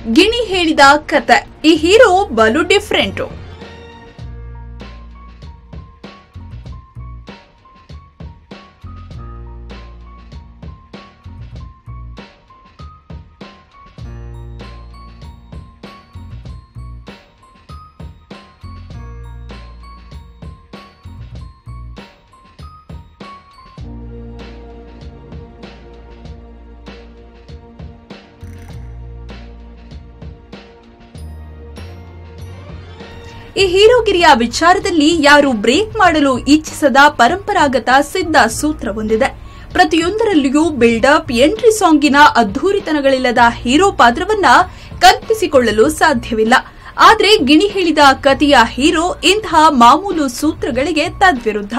ಗಿಣಿ ಹೇಳಿದ ಕತೆ ಈ ಹೀರೋ ಬಲು ಡಿಫ್ರೆಂಟು ಈ ಹೀರೋಗಿರಿಯ ವಿಚಾರದಲ್ಲಿ ಯಾರು ಬ್ರೇಕ್ ಮಾಡಲು ಇಚ್ಛಿಸದ ಪರಂಪರಾಗತ ಸಿದ್ಧ ಸೂತ್ರ ಹೊಂದಿದೆ ಪ್ರತಿಯೊಂದರಲ್ಲಿಯೂ ಬಿಲ್ಡಪ್ ಎಂಟ್ರಿ ಸಾಂಗಿನ ಅದ್ಧೂರಿತನಗಳಿಲ್ಲದ ಹೀರೋ ಪಾತ್ರವನ್ನ ಕಲ್ಪಿಸಿಕೊಳ್ಳಲು ಸಾಧ್ಯವಿಲ್ಲ ಆದ್ರೆ ಗಿಣಿ ಹೇಳಿದ ಕಥೆಯ ಹೀರೋ ಇಂತಹ ಮಾಮೂಲು ಸೂತ್ರಗಳಿಗೆ ತದ್ವಿರುದ್ಧ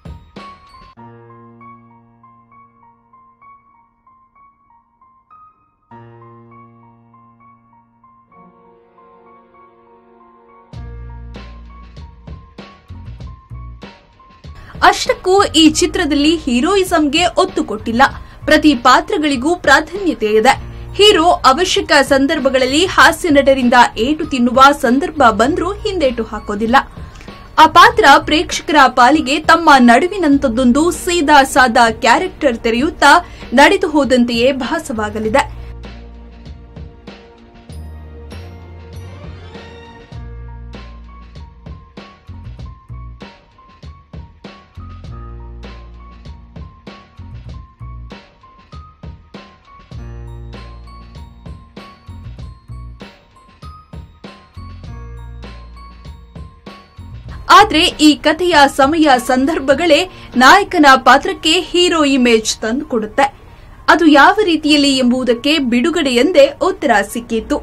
ಅಷ್ಟಕ್ಕೂ ಈ ಚಿತ್ರದಲ್ಲಿ ಹೀರೋಯಿಸಂಗೆ ಒತ್ತು ಕೊಟ್ಟಿಲ್ಲ ಪ್ರತಿ ಪಾತ್ರಗಳಿಗೂ ಪ್ರಾಧಾನ್ಯತೆ ಇದೆ ಹೀರೋ ಅವಶ್ಯಕ ಸಂದರ್ಭಗಳಲ್ಲಿ ಹಾಸ್ಯ ನಟರಿಂದ ಏಟು ತಿನ್ನುವ ಸಂದರ್ಭ ಬಂದ್ರೂ ಹಿಂದೇಟು ಹಾಕೋದಿಲ್ಲ ಆ ಪಾತ್ರ ಪ್ರೇಕ್ಷಕರ ಪಾಲಿಗೆ ತಮ್ಮ ನಡುವಿನಂತದ್ದೊಂದು ಸೀದಾ ಸಾದಾ ಕ್ಯಾರೆಕ್ಟರ್ ತೆರೆಯುತ್ತಾ ನಡೆದು ಹೋದಂತೆಯೇ ಭಾಸವಾಗಲಿದೆ ಆದ್ರೆ ಈ ಕಥೆಯ ಸಮಯ ಸಂದರ್ಭಗಳೇ ನಾಯಕನ ಪಾತ್ರಕ್ಕೆ ಹೀರೋ ಇಮೇಜ್ ತಂದುಕೊಡುತ್ತೆ ಅದು ಯಾವ ರೀತಿಯಲ್ಲಿ ಎಂಬುದಕ್ಕೆ ಬಿಡುಗಡೆಯೆಂದೇ ಉತ್ತರ ಸಿಕ್ಕಿತ್ತು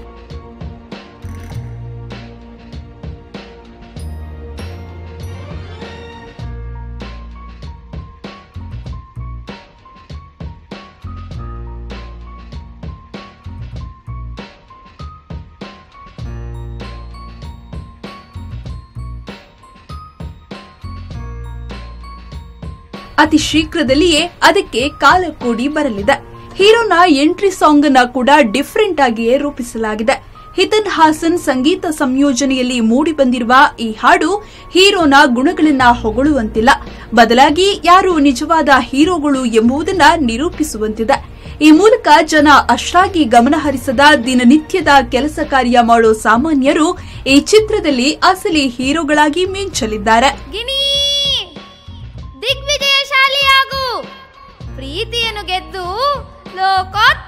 ಅತಿ ಶೀಘ್ರದಲ್ಲಿಯೇ ಅದಕ್ಕೆ ಕಾಲ ಕೂಡಿ ಬರಲಿದೆ ಹೀರೋನ ಎಂಟ್ರಿ ಸಾಂಗ್ ಅನ್ನ ಕೂಡ ಡಿಫರೆಂಟ್ ಆಗಿಯೇ ರೂಪಿಸಲಾಗಿದೆ ಹಿತನ್ ಹಾಸನ್ ಸಂಗೀತ ಸಂಯೋಜನೆಯಲ್ಲಿ ಮೂಡಿಬಂದಿರುವ ಈ ಹಾಡು ಹೀರೋನ ಗುಣಗಳನ್ನ ಹೊಗಳುವಂತಿಲ್ಲ ಬದಲಾಗಿ ಯಾರು ನಿಜವಾದ ಹೀರೋಗಳು ಎಂಬುದನ್ನ ನಿರೂಪಿಸುವಂತಿದೆ ಈ ಮೂಲಕ ಜನ ಅಷ್ಟಾಗಿ ಗಮನಹರಿಸದ ದಿನನಿತ್ಯದ ಕೆಲಸ ಕಾರ್ಯ ಮಾಡೋ ಸಾಮಾನ್ಯರು ಈ ಚಿತ್ರದಲ್ಲಿ ಅಸಲಿ ಹೀರೋಗಳಾಗಿ ಮಿಂಚಲಿದ್ದಾರೆ ಗಿಣಿ ದಿಗ್ವಿಜಯಶಾಲಿಯಾಗು ಪ್ರೀತಿಯನ್ನು ಗೆದ್ದು ಲೋಕೋತ್ತರ